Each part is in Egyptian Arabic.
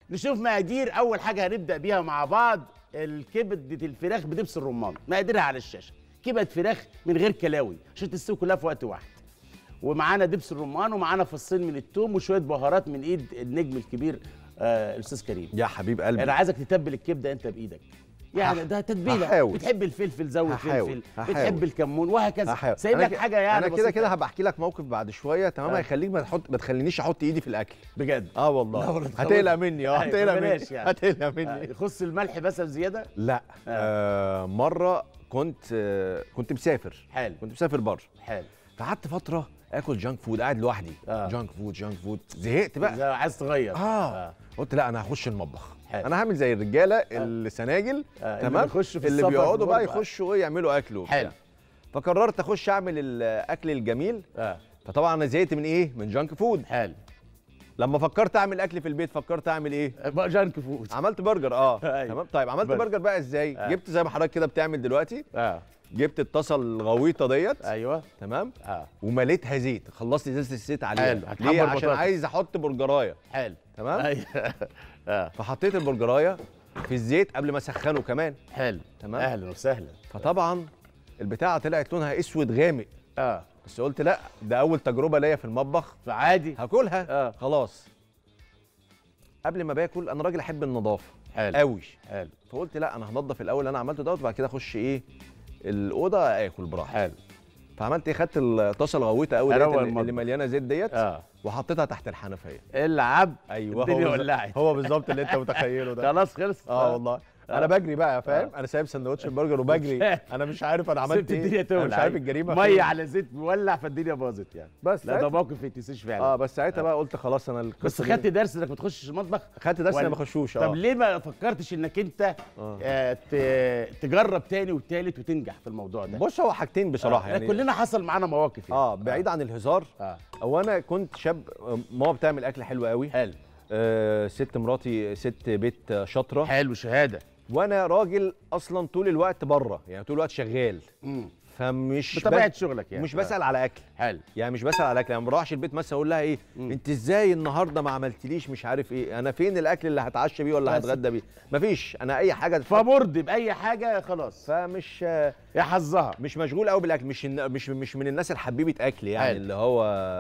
نشوف مقادير اول حاجه هنبدا بيها مع بعض الكبده الفراخ بدبس الرمان مقاديرها على الشاشه كبده فراخ من غير كلاوي عشان تستوي كلها في وقت واحد ومعانا دبس الرمان ومعانا فصين من التوم وشويه بهارات من ايد النجم الكبير آه الاستاذ كريم يا حبيب قلبي انا عايزك تتبل الكبده انت بايدك يعني هح- ده تتبيله هحاول. بتحب الفلفل زود هحاول. فلفل هحاول. بتحب الكمون وهكذا هحاول. سايب أنا لك ك- حاجه يعني انا كده بسيطة. كده هبقى احكي لك موقف بعد شويه تمام آه. هيخليك ما تحط ما تخلينيش احط ايدي في الاكل بجد اه والله لا والله هتقلق خلاص. مني اه أيوة، هتقلق مني بلاش يعني. هتقلق آه، مني يخص الملح بس زياده لا آه مره كنت آه كنت مسافر حلو كنت مسافر بره حلو فقعدت فتره اكل جانك فود قاعد لوحدي آه. جانك فود جانك فود زهقت بقى إذا عايز تغير اه قلت لا انا هخش المطبخ حلو. انا هعمل زي الرجاله السناجل آه، اللي تمام بيخشوا في اللي السفر بيقعدوا بقى برضه. يخشوا ايه يعملوا اكل وبتاع. حلو. فقررت اخش اعمل الاكل الجميل اه فطبعا انا زهقت من ايه من جانك فود حلو لما فكرت اعمل اكل في البيت فكرت اعمل ايه بقى جانك فود عملت برجر اه أيوة. تمام طيب عملت برجر. برجر بقى ازاي آه. جبت زي ما حضرتك كده بتعمل دلوقتي اه جبت الطاسه الغويطه ديت ايوه تمام اه ومليتها زيت خلصت ازازه الزيت عليها حلو. هتحمر ليه عشان بطاطس. عايز احط برجرايه حلو تمام ايوه اه فحطيت البرجرايه في الزيت قبل ما اسخنه كمان حلو تمام. اهلا وسهلا فطبعا البتاعه طلعت لونها اسود غامق اه بس قلت لا ده اول تجربه ليا في المطبخ فعادي هاكلها آه. خلاص قبل ما باكل انا راجل احب النظافه حلو قوي حلو فقلت لا انا هنضف الاول اللي انا عملته دوت وبعد كده اخش ايه الاوضه اكل براحتي حلو فعملت ايه خدت الطاسه الغويطه قوي أروق ديت اللي, المطبخ. اللي مليانه زيت ديت اه وحطيتها تحت الحنفيه العب ايوه الدنيا هو بالظبط- ولعت هو بالظبط اللي انت متخيله ده خلاص خلص اه والله انا بجري بقى فاهم انا سايب سندوتش البرجر وبجري انا مش عارف انا عملت سبت ايه الدنيا تولع انا مش عارف الجريمه ميه فين. على زيت مولع فالدنيا باظت يعني بس لا ده ساعتها- موقف ما يتنسيش فعلا اه بس ساعتها بقى قلت خلاص انا بس القصة دي- خدت درس انك ما تخشش المطبخ خدت درس ولا- انا ما اخشوش طب اه ليه ما فكرتش انك انت آه. آه ت- تجرب تاني وتالت وتنجح في الموضوع ده بص هو حاجتين بصراحه آه، يعني كلنا حصل معانا مواقف يعني. اه بعيد عن الهزار اه او انا كنت شاب آه، ماما بتعمل اكل حلو قوي حلو آه ست مراتي ست بيت آه، شاطره حلو شهاده وانا راجل اصلا طول الوقت بره يعني طول الوقت شغال امم فمش بطبيعه بس- شغلك يعني مش بسال على اكل حلو يعني مش بسال على اكل يعني ما بروحش البيت مثلا اقول لها ايه مم. انت ازاي النهارده ما عملتليش مش عارف ايه انا فين الاكل اللي هتعشى بيه ولا بس. هتغدى بيه مفيش انا اي حاجه تتحط- فمرضي باي حاجه خلاص فمش آه، يا حظها مش مشغول قوي بالاكل مش إن- مش مش من الناس الحبيبه اكل يعني حلو. اللي هو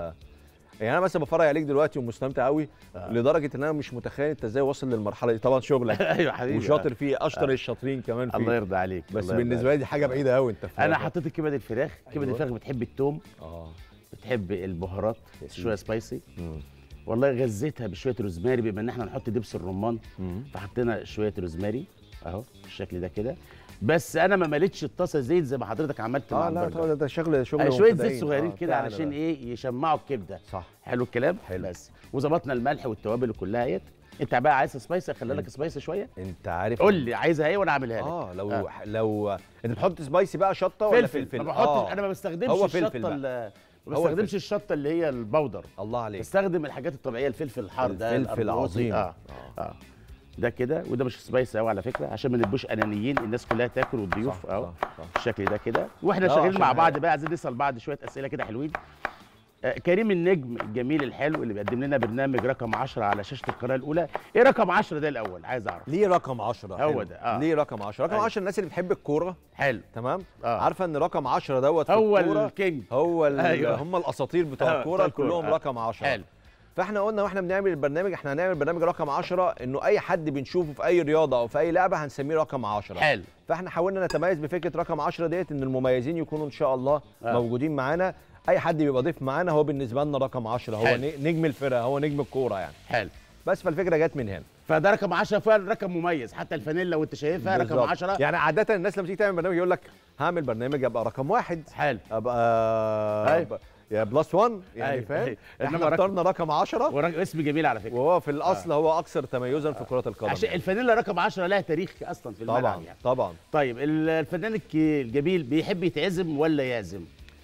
يعني انا مثلا بفرج عليك دلوقتي ومستمتع قوي آه. لدرجه ان انا مش متخيل انت ازاي واصل للمرحله دي طبعا شغلك ايوه حبيبي وشاطر فيه اشطر الشاطرين كمان الله فيه يرضى عليك بس الله يرضى بالنسبه لي دي حاجه بعيده قوي انت فاهم انا حطيت كبد الفراخ كبد أيوة. الفراخ بتحب التوم اه بتحب البهارات سيدي. شويه سبايسي مم. والله غزيتها بشويه روزماري بما ان احنا هنحط دبس الرمان مم. فحطينا شويه روزماري اهو بالشكل ده كده بس انا ما مليتش الطاسه زيت زي ما حضرتك عملت مع اه لا البرجر طبعا ده شغل شغل آه، شويه مبتدئين. زيت صغيرين آه، كده بتاعنا علشان ده. ايه يشمعوا الكبده صح حلو الكلام حلو. بس وظبطنا الملح والتوابل كلها اهيت انت بقى عايز سبايسي اخلي لك سبايسي شويه انت عارف قول لي عايزها ايه وانا اعملها لك اه لو آه. لو انت بتحط سبايسي بقى شطه ولا فلفل, فلفل ما بحطش آه. انا ما بستخدمش هو الشطه فلفل بقى. ال- ما هو بستخدمش الفلفل. الشطه اللي هي البودر الله عليك بستخدم الحاجات الطبيعيه الفلفل الحار ده الفلفل الأرجوزي. عظيم. اه اه ده كده وده مش سبايسي قوي على فكره عشان ما نبقوش انانيين الناس كلها تاكل والضيوف صح، اهو صح، صح. بالشكل ده كده واحنا لا، شغالين عشان مع هي- بعض بقى عايزين نسال بعض شويه اسئله كده حلوين آه كريم النجم الجميل الحلو اللي بيقدم لنا برنامج رقم 10 على شاشه القناه الاولى ايه رقم 10 ده الاول عايز اعرف ليه رقم 10 هو حلو. ده، آه. ليه رقم 10 رقم أيوة. 10 الناس اللي بتحب الكوره حلو تمام آه. عارفه ان رقم 10 دوت في هو الكوره الكينج هو ال- أيوة. هم الاساطير آه، بتوع بتوع الكوره الكورة، كلهم آه. رقم 10 حلو فاحنا قلنا واحنا بنعمل البرنامج احنا هنعمل برنامج رقم 10 انه اي حد بنشوفه في اي رياضه او في اي لعبه هنسميه رقم 10 حلو فاحنا حاولنا نتميز بفكره رقم 10 ديت ان المميزين يكونوا ان شاء الله آه. موجودين معانا اي حد بيبقى ضيف معانا هو بالنسبه لنا رقم 10 هو حلو. ن- نجم الفرقه هو نجم الكوره يعني حلو بس فالفكره جت من هنا فده رقم 10 فعلا رقم مميز حتى الفانيلا وانت شايفها رقم بالظبط. 10 يعني عاده الناس لما تيجي تعمل برنامج يقول لك هعمل برنامج ابقى رقم واحد حلو ابقى أيوة. أبقى يا بلس 1 يعني أيوة، فاهم أيوة. احنا إنما رقم- اخترنا رقم 10 ورقم اسم جميل على فكره وهو في الاصل هو اكثر تميزا في كره القدم عشان يعني. الفانيلا رقم 10 لها تاريخ اصلا في الملعب طبعا يعني طبعا طيب ال- الفنان الك- الجميل بيحب يتعزم ولا يعزم؟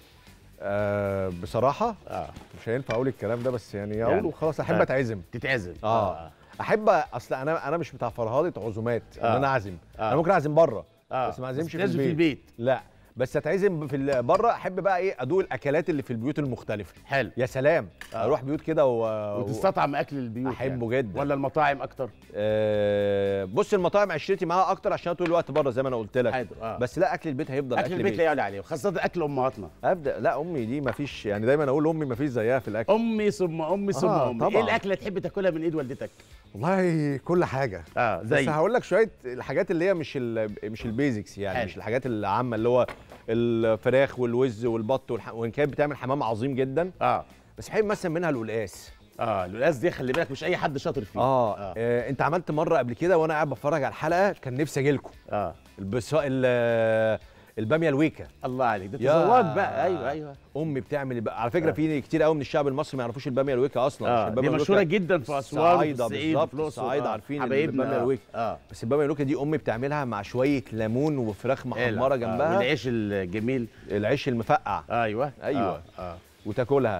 آه بصراحه اه مش هينفع اقول الكلام ده بس يعني يعني. اقوله خلاص احب آه. اتعزم تتعزم اه احب اصل انا انا مش بتاع فرهاده عزومات ان آه. انا اعزم آه. انا ممكن اعزم بره اه بس ما اعزمش في تعزم البيت. في البيت لا بس اتعزم في ال- بره احب بقى ايه ادوق الاكلات اللي في البيوت المختلفه حلو يا سلام آه. اروح بيوت كده و... وتستطعم اكل البيوت أحبه يعني. جدا. ولا المطاعم اكتر آه بص المطاعم عشرتي معاها اكتر عشان أنا طول الوقت بره زي ما انا قلت لك حلو اه بس لا اكل البيت هيفضل اكل البيت لا يعلى عليه وخاصه اكل امهاتنا ابدا لا امي دي ما فيش يعني دايما اقول امي ما فيش زيها في الاكل امي ثم امي ثم آه، امي طبعاً. ايه الاكله اللي تحب تاكلها من ايد والدتك والله كل حاجه اه بس زي هقول لك شويه الحاجات اللي هي مش ال مش البيزكس يعني حلو. مش الحاجات العامه اللي هو الفراخ والوز والبط والح... وان كانت بتعمل حمام عظيم جدا اه بس بحب مثلا منها القلقاس اه القلقاس دي خلي بالك مش اي حد شاطر فيه آه. اه, اه انت عملت مره قبل كده وانا قاعد بتفرج على الحلقه كان نفسي اجي لكم آه. البصا... ال- الباميه الويكا الله عليك ده يا. تزوج بقى ايوه ايوه امي بتعمل بقى على فكره آه. في كتير قوي من الشعب المصري ما يعرفوش الباميه الويكا اصلا اه عشان دي البامية مشهوره الويكا جدا في اسوان وفي الصعايدة الصعيد بالظبط، وفي الأقصر. الصعايدة آه. عارفين حبايبنا البامية آه. الويكا. اه بس الباميه الويكا دي امي بتعملها مع شويه ليمون وفراخ محمره آه. جنبها والعيش الجميل العيش المفقع ايوه أيوة. اه, آه. وتاكلها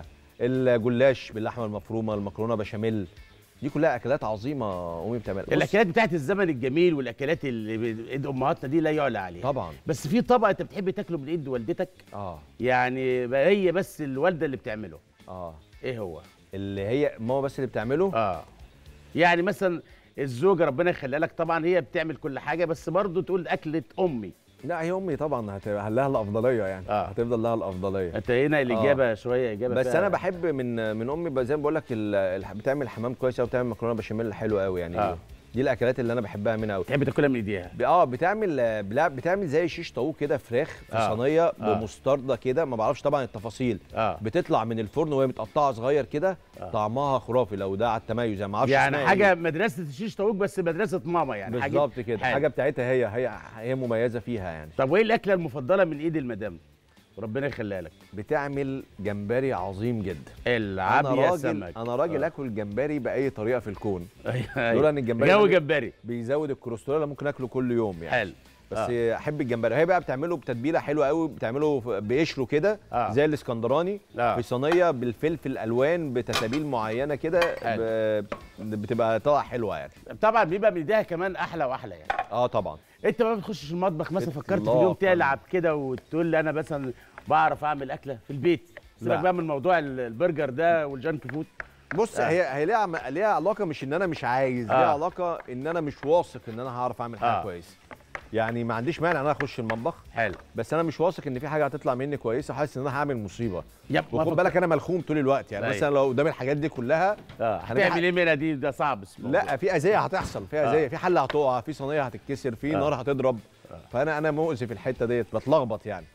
الجلاش باللحمه المفرومه المكرونه بشاميل دي كلها اكلات عظيمه امي بتعملها بص، الاكلات بتاعت الزمن الجميل والاكلات اللي بايد امهاتنا دي لا يعلى عليها طبعا بس في طبق انت بتحب تاكله من ايد والدتك اه يعني بقى هي بس الوالده اللي بتعمله اه ايه هو اللي هي ماما بس اللي بتعمله اه يعني مثلا الزوجه ربنا يخليها لك طبعا هي بتعمل كل حاجه بس برضه تقول اكله امي لا هي امي طبعا هت- لها الافضليه يعني آه. هتفضل لها الافضليه انت هنا الاجابه شويه اجابه بس فيها- انا بحب من من امي بقى زي ما بقول لك ال- ال- بتعمل حمام كويس قوي بتعمل مكرونه بشاميل حلو قوي يعني آه. دي الاكلات اللي انا بحبها منها قوي تحب تاكلها من ايديها اه بتعمل بلا- بتعمل زي شيش طاووق كده فراخ في آه. صينيه آه. بمستردة كده ما بعرفش طبعا التفاصيل اه بتطلع من الفرن وهي متقطعه صغير كده آه. طعمها خرافي لو ده على التميز يعني ما اعرفش يعني اسمها حاجه إيه. مدرسه الشيش طاووق بس مدرسه ماما يعني حاجة- بالظبط كده حلو. حاجه بتاعتها هي هي هي مميزه فيها يعني طب وايه الاكله المفضله من ايد المدام ربنا يخليها لك بتعمل جمبري عظيم جدا العب انا يا راجل سمك انا راجل آه. اكل جمبري باي طريقه في الكون ايوه لولا ان الجمبري جو ده جمبري بيزود الكوليسترول أنا ممكن اكله كل يوم يعني حلو بس آه. احب الجمبري هي بقى بتعمله بتتبيله حلوه قوي بتعمله ف- بقشره كده آه. زي الاسكندراني آه. في صينيه بالفلفل الالوان بتتابيل معينه كده حلو. ب- بتبقى طالعه حلوه يعني طبعا بيبقى من ايديها كمان احلى واحلى يعني اه طبعا انت ما بتخشش المطبخ مثلا فكرت في إطلاقاً. اليوم تلعب كده وتقول لي انا مثلا بعرف اعمل اكله في البيت سيبك لا. بقى من موضوع ال- البرجر ده والجانك فود بص آه. هي هي ليها عم- ليها علاقه مش ان انا مش عايز آه. ليها علاقه ان انا مش واثق ان انا هعرف اعمل حاجه آه. كويس يعني ما عنديش مانع ان انا اخش المطبخ حلو بس انا مش واثق ان في حاجه هتطلع مني كويسه حاسس ان انا هعمل مصيبه يا ما وخد فكر- بالك انا ملخوم طول الوقت يعني أيوة. مثلا لو قدام الحاجات دي كلها اه هنبقى- هتعمل ايه منها دي ده صعب اسمه لا في اذيه هتحصل في آه. اذيه في حله هتقع في صينيه هتتكسر في آه. نار هتضرب فانا انا مؤذي في الحته ديت بتلخبط يعني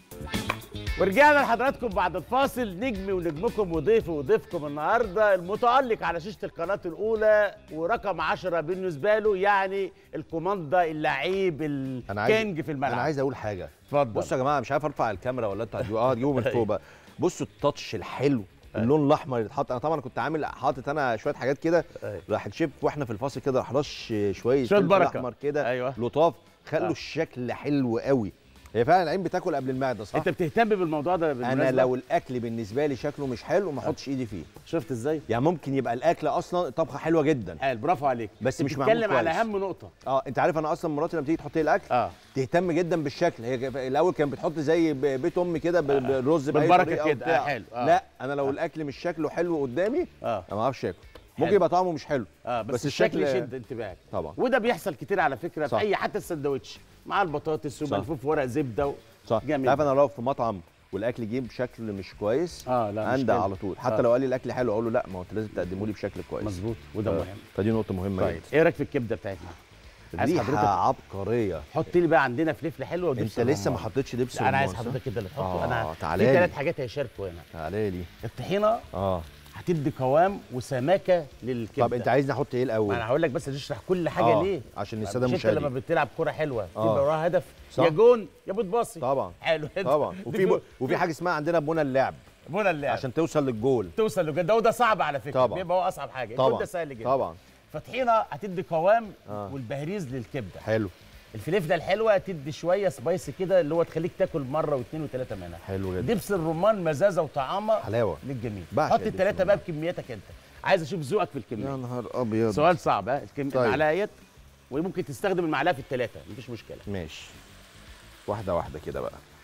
ورجعنا لحضراتكم بعد الفاصل نجمي ونجمكم وضيفي وضيفكم النهارده المتألق على شاشة القناة الأولى ورقم 10 بالنسبة له يعني الكوماندا اللعيب أنا عايز- الكينج في الملعب انا عايز اقول حاجه اتفضل بصوا يا جماعه مش عارف ارفع الكاميرا ولا انتوا هتجيبوا اه هتجيبوا من فوق بقى بصوا التاتش الحلو اللون الاحمر اللي اتحط انا طبعا كنت عامل حاطط انا شويه حاجات كده أيوة. راح الشيف واحنا في الفاصل كده راح رش شويه شوية فلفل بركة. احمر كده أيوة. لطاف خلوا آه. الشكل حلو قوي هي فعلا العين بتاكل قبل المعده صح انت بتهتم بالموضوع ده انا بالمناسبة؟ لو الاكل بالنسبه لي شكله مش حلو ما احطش ايدي فيه شفت ازاي؟ يعني ممكن يبقى الاكل اصلا طبخه حلوه جدا حلو برافو عليك بس مش معمول بتتكلم على كويس. اهم نقطة اه انت عارف انا اصلا مراتي لما تيجي تحط لي الاكل اه تهتم جدا بالشكل هي ك- الاول كانت بتحط زي ب- بيت امي كده ب- بالرز بأي بالبركة طريقة كده، وبتاع. آه، حلو، آه. لا انا لو الاكل مش شكله حلو قدامي اه انا ما اعرفش اكل ممكن حلو. يبقى طعمه مش حلو اه بس, بس الشكل الشكل- يشد انتباهك طبعا وده بيحصل كتير على فكره صح. في اي حتى السندوتش مع البطاطس صح. وملفوف ورق زبده و... صح جميل. عارف انا لو في مطعم والاكل جه بشكل مش كويس اه لا مش انده حلو. على طول حتى آه. لو قال لي الاكل حلو اقول له لا ما هو انت لازم تقدمه لي بشكل كويس مظبوط وده آه. مهم فدي نقطه مهمه طيب ايه رايك في الكبده بتاعتنا عايز ريحه حضرتك عبقريه حط لي بقى عندنا فلفله حلوه ودبس انت لسه ما الرمان. حطيتش دبس لا، انا عايز رمان، صح؟ حضرتك كده اللي تحطه آه، انا تعالى في لي. ثلاث حاجات هيشاركوا هنا تعالى لي الطحينه اه هتدي قوام وسماكه للكبده طب انت عايزني احط ايه ما الاول انا هقول لك بس تشرح كل حاجه آه، ليه عشان الساده مش انت لما المشاهدين بتلعب كوره حلوه آه. يبقى وراها هدف صح. يا جون يا بتباصي طبعا حلو طبعا دي وفي فوق- وفي حاجه اسمها عندنا بنى اللعب منى اللعب عشان توصل للجول توصل لجد ده وده صعب على فكره طبعا. بيبقى هو اصعب حاجه طبعا الجول ده سهل جدا طبعا فطحينه هتدي قوام آه. والبهريز للكبده حلو الفلفله الحلوه تدي شويه سبايسي كده اللي هو تخليك تاكل مره واثنين وثلاثه منها حلو جدا دبس الرمان مزازه وطعامه حلاوه للجميع بعشق حط دبس الثلاثه بقى الرمان. بكمياتك انت عايز اشوف ذوقك في الكميه نهار ابيض سؤال صعب ها الكم... طيب. المعلقه وممكن تستخدم المعلقه في الثلاثه مفيش مشكله ماشي واحده واحده كده بقى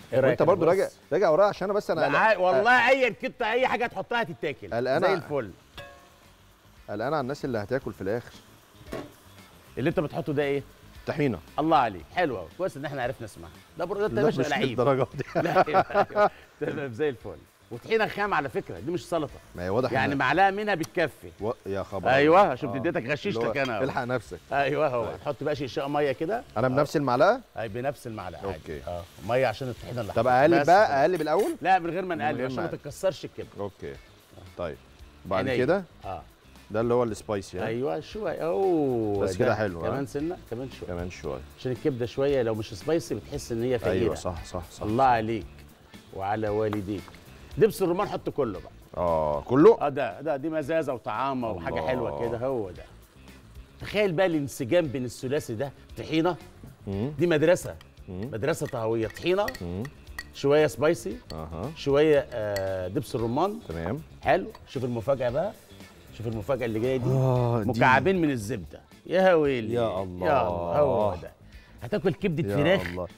إيه رأيك وانت أنا برضو بص؟ راجع راجع ورايا عشان انا بس انا لا، قلق- عا- والله ايا كنت اي حاجه تحطها تتاكل قلقان زي ع- الفل قلقان على الناس اللي هتاكل في الاخر اللي انت بتحطه ده ايه طحينه الله عليك حلو قوي كويس ان احنا عرفنا نسمعها ده برضه انت يا لا باشا مش لعيب للدرجه دي لا أيوة، أيوة. تمام زي الفل وطحينه خام على فكره دي مش سلطه ما هي واضح يعني إن- معلقه منها بتكفي و... يا خبر ايوه شفت آه. اديتك اللي هو غششتك انا الحق نفسك ايوه هو تحط بقى شيشه ميه كده انا بنفس المعلقه اي بنفس المعلقه عادي. أوكي. اه ميه عشان الطحينه اللي طب حطيتها. اقلب بس بقى خلاص. اقلب الاول لا من غير ما نقلب غير عشان ما ما أقلب. تتكسرش الكبده اوكي طيب بعد عينيا. كده اه ده اللي هو السبايسي ها؟ ايوه شويه اوه بس ده كده حلو، ها؟ كمان سنه كمان شويه كمان شويه عشان الكبده شويه لو مش سبايسي بتحس ان هي فقيره ايوه صح صح صح الله عليك وعلى والديك دبس الرمان حط كله بقى اه كله اه ده ده دي مزازه وطعامه وحاجه الله. حلوه كده هو ده تخيل بقى الانسجام بين الثلاثي ده طحينه مم. دي مدرسه مم. مدرسه طهويه طحينه مم. شويه سبايسي اها شويه آه دبس الرمان تمام حلو شوف المفاجاه بقى شوف المفاجاه اللي جايه دي اه دي- مكعبين من الزبده يا ويلي يا الله. يا الله هو ده هتاكل كبده يا فراخ الله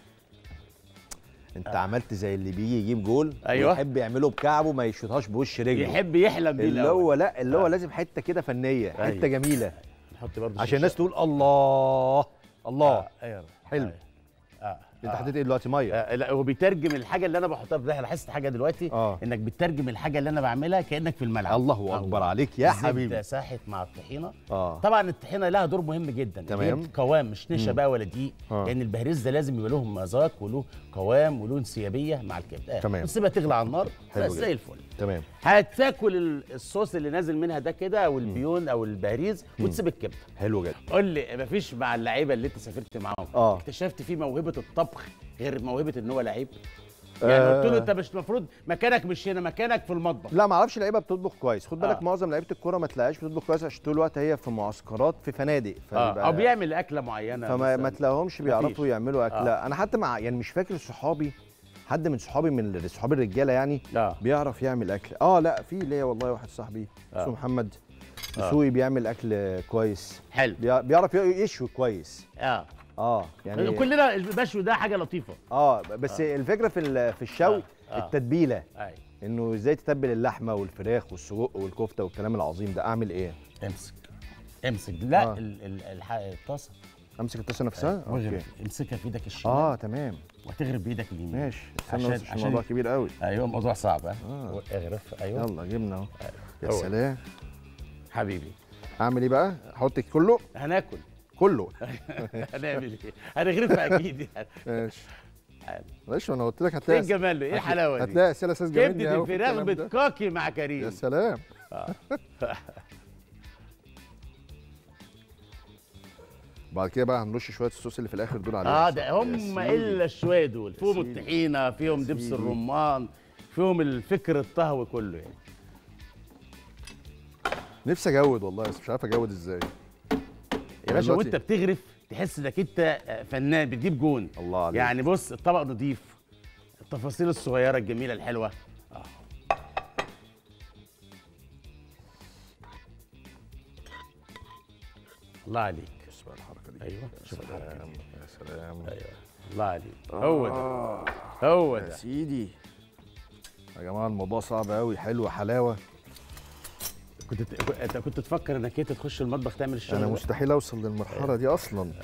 انت عملت زي اللي بيجي يجيب جول أيوة. ويحب يعمله بكعبه ما يشوطهاش بوش رجله يحب يحلم بيه اللي الأول. هو لا اللي هو آه. لازم حته كده فنيه حته أيوة. جميله نحط برضه عشان الناس تقول الله الله ايوه حلو. أيوة. اه انت آه. حطيت ايه دلوقتي ميه آه، لا هو بيترجم الحاجه اللي انا بحطها في ده أنا لاحظت حاجه دلوقتي آه. انك بتترجم الحاجه اللي انا بعملها كانك في الملعب الله اكبر عليك يا حبيبي الزبده ساحت مع الطحينه اه طبعا الطحينه لها دور مهم جدا تمام. هي قوام مش نشا بقى ولا دقيق آه. لان البهريز ده لازم يبقى له مذاق وله قوام وله انسيابيه مع الكبده آه. تمام. وتسيبها تغلى على النار حلو بس جدا. زي الفل تمام هتاكل ال- الصوص اللي نازل منها ده كده او البيون او البهريز وتسيب الكبده حلو جدا قول لي مفيش مع اللعيبه اللي انت سافرت معاهم آه. اكتشفت فيه موهبه الطبخ غير موهبه ان هو لعيب يعني قلت له آه. انت مش المفروض مكانك مش هنا مكانك في المطبخ لا ما اعرفش لعيبه بتطبخ كويس خد بالك آه. معظم لعيبه الكوره ما تلاقيهاش بتطبخ كويس عشان طول الوقت هي في معسكرات في فنادق اه فبيبقى- او بيعمل اكله معينه فما مثلاً. ما تلاقيهمش بيعرفوا يعملوا اكل آه. لا انا حتى مع يعني مش فاكر صحابي حد من صحابي من صحابي الرجاله يعني اه بيعرف يعمل اكل اه لا في ليا والله واحد صاحبي آه. اسمه محمد آه. دسوقي بيعمل اكل كويس حلو بيع- بيعرف يشوي كويس اه اه يعني كلنا المشوي ده حاجه لطيفه اه بس الفكره في ال- في الشوي آه. آه. التتبيله اي انه ازاي تتبل اللحمه والفراخ والسجق والكفته والكلام العظيم ده اعمل ايه امسك امسك لا آه. ال- ال- الح- الطاسه امسك الطاسه نفسها واغرف امسكها في ايدك الشمال اه تمام وتغرف بايدك اليمين ماشي استنى عشان- بس عشان عشان- الموضوع كبير قوي ايوه موضوع صعب ها آه. اغرف ايوه يلا جبنا اهو يا هو. سلام حبيبي اعمل ايه بقى احط كله هناكل كله هنعمل ايه هنغرفها اكيد يعني ماشي حلو. ماشي انا قلت لك ايه هتلاقي الجمال ده؟ ايه الحلاوه دي هتلاقي اسئله استاذ جميل كبده الفراخ بتكاكي مع يا كريم سلام بعد كده بقى هنرش شويه الصوص اللي في الاخر دول عليهم اه ده هم الا الشويه دول فيهم سيدي. الطحينه فيهم دبس سيدي. الرمان فيهم الفكر الطهوي كله يعني نفسي اجود والله بس مش عارف اجود ازاي يا باشا دلوقتي- وانت بتغرف تحس انك انت فنان بتجيب جون الله عليك يعني بص الطبق نضيف التفاصيل الصغيره الجميله الحلوه آه. الله عليك بص بقى الحركه دي ايوه يا شوف الحركة سلام يا سلام ايوه الله عليك هو ده هو يا ده سيدي يا جماعه الموضوع صعب قوي حلو حلاوه كنت ت- انت كنت تفكر انك انت تخش المطبخ تعمل الشغل انا ده؟ مستحيل اوصل للمرحله دي اصلا